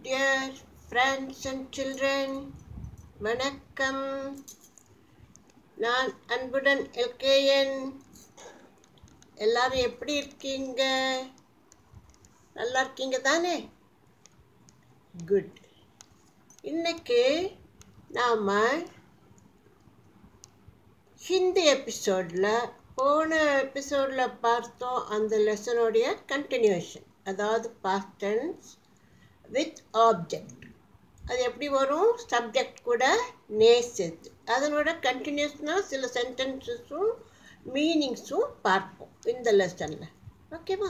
dear friends and children வணக்கம் நான் அன்புடன் எல்கேஎன் எல்லாரும் எப்படி இருக்கீங்க நல்லா இருக்கீங்க தானே குட் இன்னைக்கு நாம் ஹிந்தி எபிசோடில் போன எபிசோடில் பார்த்தோம் அந்த லெசனுடைய கண்டினியூஷன் அதாவது பாஸ்ட் டென்ஸ் வித் ஆப்ஜெக்ட் அது எப்படி வரும் சப்ஜெக்ட் கூட நே சேர்த்து அதனோட கண்டினியூஸ்னால் சில சென்டென்சஸும் மீனிங்ஸும் பார்ப்போம் இந்த லெசனில் ஓகேவா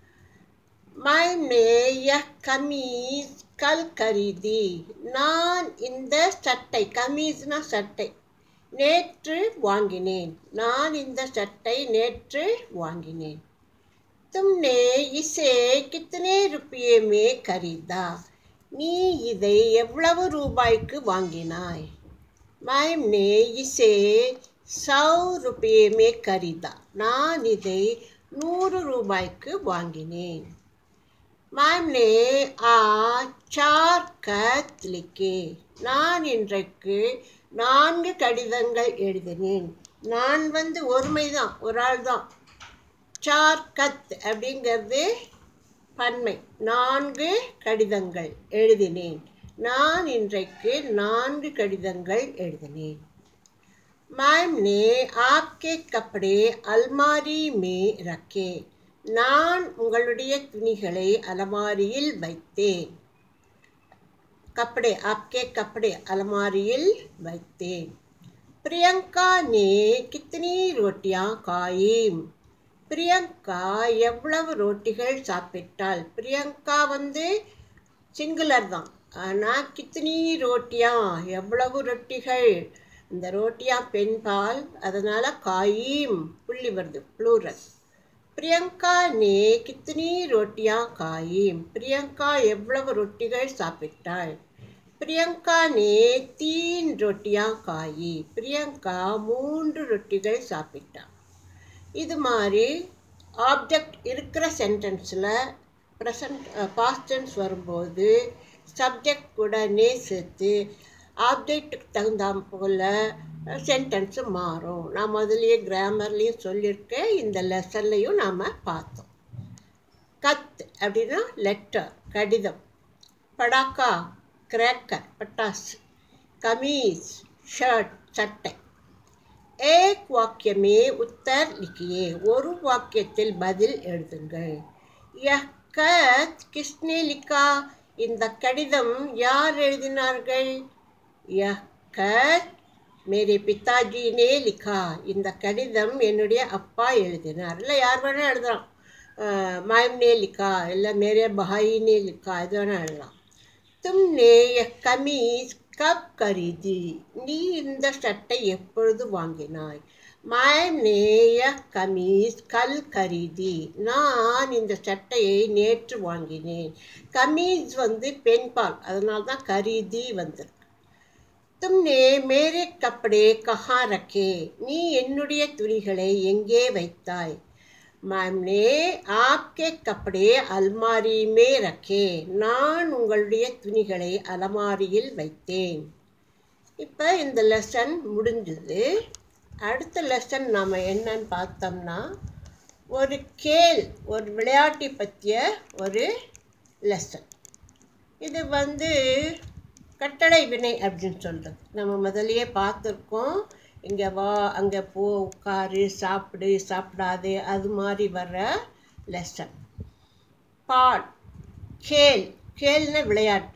मैंने यह कमीज कल खरीदी நான் இந்த சட்டை கமீஸ்னா சட்டை நேற்று வாங்கினேன் நான் இந்த சட்டை நேற்று வாங்கினேன் तुमने इसे कितने रुपये में खरीदा நீ இதை எவ்வளவு ரூபாய்க்கு வாங்கினாய் मैंने इसे सौ रुपये में खरीदा நான் இதை நூறு ரூபாய்க்கு வாங்கினேன் मैंने आज चार खत लिखे நான் இன்றைக்கு நான்கு கடிதங்கள் எழுதினேன் நான் வந்து ஒருமை தான் ஒரு ஆள் தான் சார் கத் அப்படிங்கிறது பன்மை நான்கு கடிதங்கள் எழுதினேன் நான் இன்றைக்கு நான்கு கடிதங்கள் எழுதினேன் मैम ने आपके कपड़े अलमारी में रखे நான் உங்களுடைய துணிகளை அலமாரியில் வைத்தேன் கப்படே ஆப்கே கப்படே அலமாரியில் வைத்தேன் பிரியங்கா நே கித்தனி ரோட்டியா காயும் பிரியங்கா எவ்வளவு ரொட்டிகள் சாப்பிட்டாள் பிரியங்கா வந்து சிங்குலர் தான் ஆனால் கித்தனி ரோட்டியா எவ்வளவு ரொட்டிகள் இந்த ரோட்டியா பெண்பால் அதனால் காயும் புள்ளி வருது ப்ளூரல் பிரியங்கா நே கித்தனி ரோட்டியா காயும் பிரியங்கா எவ்வளவு ரொட்டிகள் சாப்பிட்டாள் பிரியங்கா நே தீன் ரொட்டியா காயி பிரியங்கா மூன்று ரொட்டிகள் சாப்பிட்டாள் இது மாதிரி ஆப்ஜெக்ட் இருக்கிற சென்டென்ஸில் ப்ரெசன்ட் பாஸ்டன்ஸ் வரும்போது சப்ஜெக்ட் கூட நே சேர்த்து ஆப்ஜெக்ட்டுக்கு தகுந்த போல் சென்டென்ஸு மாறும் நான் முதலியே கிராமர்லேயும் சொல்லியிருக்கேன் இந்த லெசன்லையும் நாம் பார்த்தோம் கத் அப்படின்னா லெட்டர் கடிதம் படாக்கா கிரேக்கர் பட்டாசு கமீஸ் ஷர்ட் சட்டை ஏக் வாக்கியமே உத்தர் லிக்கியே ஒரு வாக்கியத்தில் பதில் எழுதுங்கள் யஹ் கத் கிஸ்னே லிக்கா இந்த கடிதம் யார் எழுதினார்கள் யஹ் கத் மேரே பிதாஜினே லிக்கா இந்த கடிதம் என்னுடைய அப்பா எழுதினார் இல்லை யார் வேணால் எழுதலாம் மாயம்னே லிக்கா இல்லை மேரே பஹாயினே லிக்கா இது வேணால் எழுதலாம் தும்னே யஹ் கமீஸ் கப் கரிதி நீ இந்த சட்டை எப்பொழுது வாங்கினாய் மாயம்னே யஹ் கமீஸ் கல் கரிதி நான் இந்த சட்டையை நேற்று வாங்கினேன் கமீஸ் வந்து பெண்பால் அதனால தான் கரிதி வந்திருக்கு தும்னே மேரே கப்படே கஹா ரக்கே நீ என்னுடைய துணிகளை எங்கே வைத்தாய் மேம்னே ஆப்கே கப்படே அல்மாரி மே ரக்கே நான் உங்களுடைய துணிகளை அலமாரியில் வைத்தேன் இப்போ இந்த லெசன் முடிஞ்சுது அடுத்த லெசன் நாம் என்னன்னு பார்த்தோம்னா ஒரு கேள் ஒரு விளையாட்டை பற்றிய ஒரு லெசன் இது வந்து கட்டளை வினை அப்படின்னு சொல்கிறது நம்ம முதலையே பார்த்துருக்கோம் இங்கே வா அங்கே போ உட்காரு சாப்பிடு சாப்பிடாது அது மாதிரி வர்ற லெசன் பாட் கேல் கேல்னு விளையாட்டு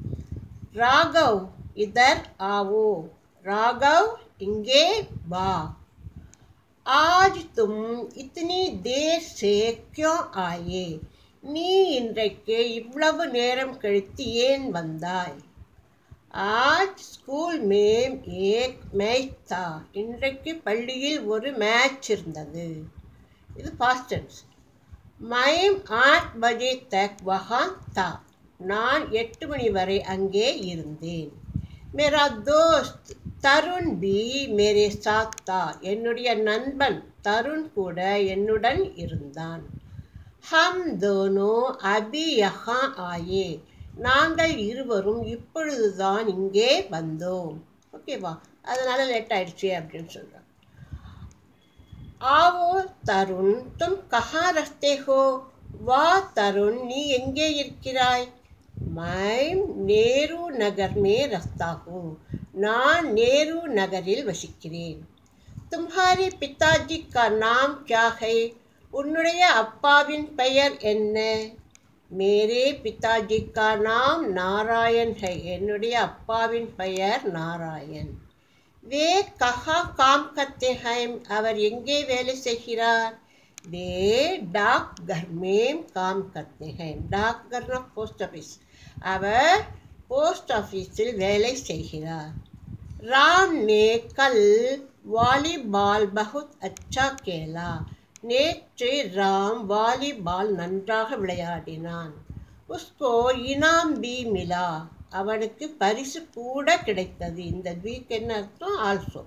ராகவ் இதர் ஆவோ ராகவ் இங்கே வா आज तुम इतनी देर से क्यों आए நீ இன்றைக்கு இவ்வளவு நேரம் கழித்து ஏன் வந்தாய் ஆஜ் ஸ்கூல் மேம் ஏக் மேட்ச் தா இன்றைக்கு பள்ளியில் ஒரு மேட்ச் இருந்தது இது பாஸ்டன்ஸ் மைம் ஆட் பஜே தக் வஹான் தா நான் எட்டு மணி வரை அங்கே இருந்தேன் மேரா தோஸ்த் தருண் பி மேரே சாத் தா என்னுடைய நண்பன் தருண் கூட என்னுடன் இருந்தான் ஹம் தோனோ அபி யஹா ஆயே நாங்கள் இருவரும் இப்பொழுதுதான் இங்கே வந்தோம் ஓகேவா அதனால லேட் ஆயிடுச்சு அப்படின்னு சொல்கிறாங்க ஆவோ தருண் தும் கஹா ரஸ்தே ஹோ வா தருண் நீ எங்கே இருக்கிறாய் மைம் நேரு நகர் மே ரஸ்தா ஹூ நான் நேரு நகரில் வசிக்கிறேன் தும்ஹாரி பிதாஜி கா நாம் கியா ஹை உன்னுடைய அப்பாவின் பெயர் என்ன மேரே பிதாஜி கா நாம் நாராயண் ஹை என்னுடைய அப்பாவின் பெயர் நாராயண் வே கஹா காம் கத்தே ஹைம் அவர் எங்கே வேலை செய்கிறார் வே டாக் கர்மேம் காம் கத்தே ஹைம் டாக் கர்னா போஸ்ட் ஆஃபீஸ் அவர் போஸ்ட் ஆஃபீஸில் வேலை செய்கிறார் राम ने कल வாலிபால் பகுத் அச்சா கேலா நேற்று ராம் வாலிபால் நன்றாக விளையாடினான் உஸ்கோ இனாம் பி மிலா அவனுக்கு பரிசு கூட கிடைத்தது இந்த வீக் என்ன அர்த்தம் ஆல்சோ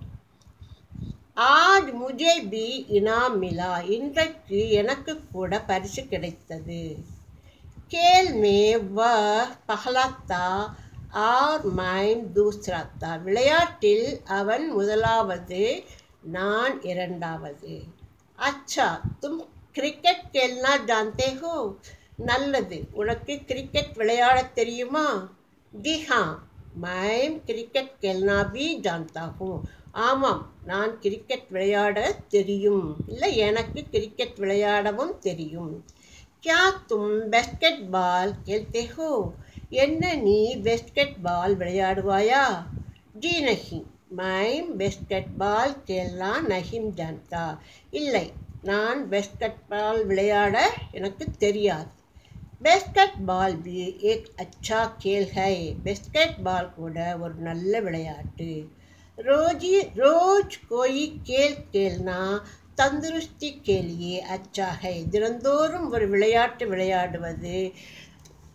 ஆஜ் முஜே பி இனாம் மிலா இன்றைக்கு எனக்கு கூட பரிசு கிடைத்தது खेल में वह पहला था और मैं दूसरा था விளையாட்டில் அவன் முதலாவது நான் இரண்டாவது அச்சா தும் கிரிக்கெட் கேள்னா ஜான்தே ஹோ நல்லது உனக்கு கிரிக்கெட் விளையாட தெரியுமா ஜி ஹாं मैं क्रिकेट खेलना भी जानता हूँ ஆமாம் நான் கிரிக்கெட் விளையாட தெரியும் இல்லை எனக்கு கிரிக்கெட் விளையாடவும் தெரியும் क्या तुम बास्केटबॉल खेलते हो என்ன நீ பாஸ்கெட்பால் விளையாடுவாயா ஜி நஹி மைம் பாஸ்கெட்பால் கேள்னா நஹிம் ஜான்தா இல்லை நான் பாஸ்கெட்பால் விளையாட எனக்கு தெரியாது பாஸ்கெட்பால் भी एक अच्छा खेल है பாஸ்கெட்பால் கூட ஒரு நல்ல விளையாட்டு ரோஜி ரோஜ் கோயி கேல் கேல்னா தந்துருஸ்தி கேலியே அச்சா ஹை தினந்தோறும் ஒரு விளையாட்டு விளையாடுவது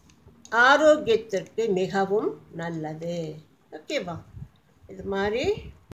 ஆரோக்கியத்திற்கு மிகவும் நல்லது ஓகேவா இது மாதிரி